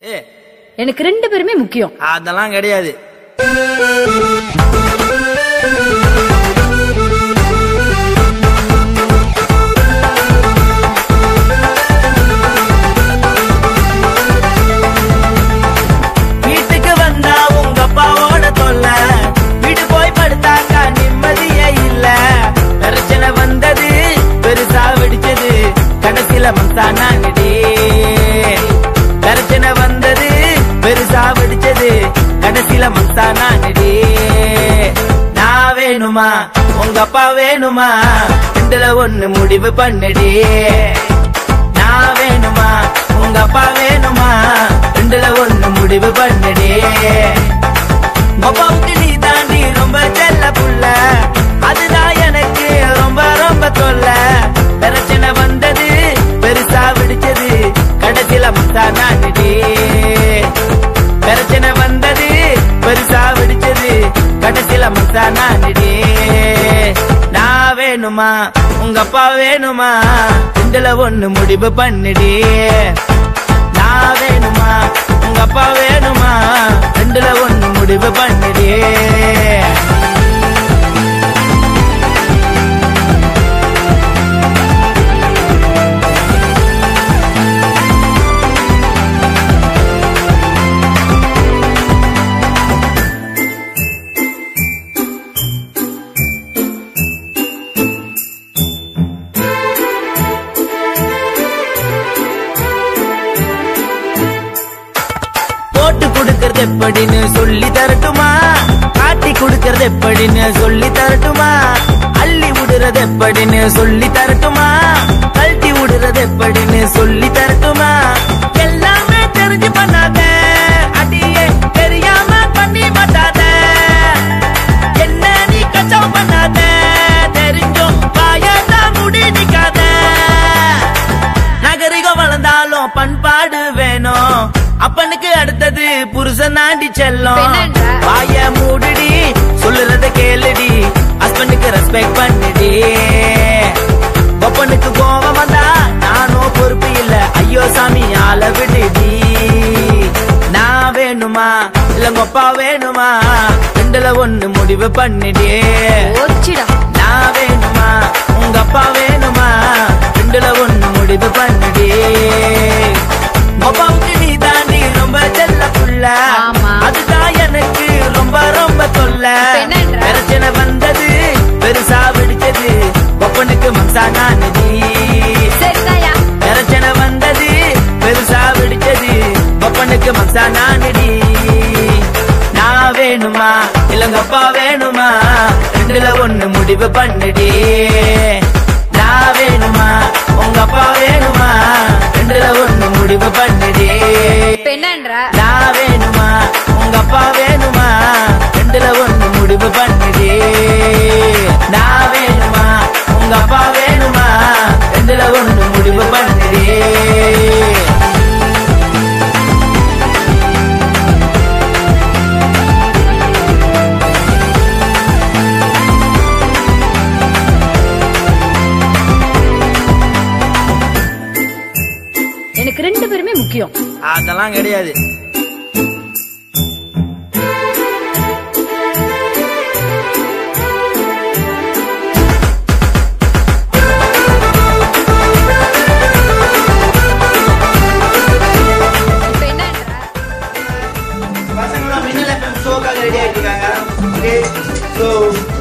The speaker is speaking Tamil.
ஏ எனக்கு ரெண்டு பேருமே முக்கியம் அதெல்லாம் கிடையாது வீட்டுக்கு வந்தா உங்க அப்பாவோட தொல்ல வீடு போய் படுத்தாக்கா நிம்மதியே இல்ல பிரச்சனை வந்தது பெருசா வெடிச்சது கடைசியில மந்தானாங்கடி பிரச்சனை வந்தது பெருசா வெடிச்சது கடைசியில மந்தானாங்கடி நான் வேணுமா உங்க அப்பா வேணுமா ரெண்டுல ஒண்ணு முடிவு பண்ணுடி நான் வேணுமா உங்க அப்பா வேணுமா ரெண்டுல ஒண்ணு முடிவு பண்ணுடி அப்பாவுக்கு நீ தாண்டி ரொம்ப செல்ல புள்ள அதுதான் எனக்கு ரொம்ப ரொம்ப தொல்ல பிரச்சனை வந்தது பெருசா விடிச்சது கடைசியில மத்தானாடி பிரச்சனை வந்தது பெருசா விடிச்சது கடைசியில மத்தானாடி நான் வேணுமா உங்க அப்பா வேணுமா ரெண்டுல ஒண்ணு முடிவு பண்ணுடி நான் வேணுமா உங்க அப்பா வேணுமா ரெண்டுல ஒண்ணு முடிவு பண்ணுடி போட்டு கொடுக்கறது எப்படின்னு சொல்லி தரட்டுமா காட்டி கொடுக்கறது எப்படின்னு சொல்லி தரட்டுமா அள்ளி விடுறது எப்படின்னு சொல்லி தரட்டுமா கழட்டி விடுறது எப்படின்னு சொல்லி தரட்டுமா எல்லாமே தெரிஞ்சு பண்ணாத அடியே தெரியாம பண்ணி மாட்டாத என்ன நீ கச்சம் பண்ணாத தெரிஞ்சும் வாயத்தான் முடி நிக்காத நகரிகம் வளர்ந்தாலும் பண்பாடு வேணும் அப்பனுக்கு அடுத்தது புருஷன் தாண்டி செல்லும் என்னன்ற? வாய மூடுடி சொல்லுறத கேளுடி ஹஸ்பண்டுக்கு ரெஸ்பெக்ட் பண்ணுடி ஒப்பனுக்கு கோபம் வந்தா நானும் பொறுப்பு இல்ல ஐயோ சாமி ஆள விடுடி நான் வேணுமா இல்ல உங்க அப்பா வேணுமா ரெண்டுல ஒண்ணு முடிவு பண்ணிடி ஓச்சிடா நான் வேணுமா உங்க அப்பா வேணுமா ரெண்டுல ஒண்ணு முடிவு பண்ணுடி அப்பாவுக்கு நீ தாண்டி ரொம்ப செல்ல புள்ள ஆமா. அதுதான் எனக்கு ரொம்ப ரொம்ப தொல்ல என்னன்ற? பிரச்சனை வந்தது பெருசா வெடிச்சது ஒப்பனுக்கு மம்சானா நதி சரிதாயா பிரச்சனை வந்தது பெருசா வெடிச்சது ஒப்பனுக்கு மம்சானா நடி நான் வேணுமா இல்லங்க அப்பா வேணுமா ரெண்டுல ஒண்ணு முடிவு பண்ணுடி நான் வேணுமா உங்க அப்பா வேணுமா ரெண்டுல ஒண்ணு முடிவு பண்ணுடி இப்ப என்னன்ற நான் வேணுமா உங்க அப்பா வேணுமா ரெண்டுல ஒண்ணு முடிவு பண்ணுடி நான் வேணுமா உங்க அப்பா வேணுமா ரெண்டுல ஒண்ணு முடிவு பண்ணுடி எனக்கு ரெண்டு பேருமே முக்கியம் அதெல்லாம் கிடையாது இப்ப என்னன்ற பசங்களாம் மின்னல் எஃப்எம் ஷோக்காக ரெடி ஆயிட்டு இருக்காங்க ஓகே ஸோ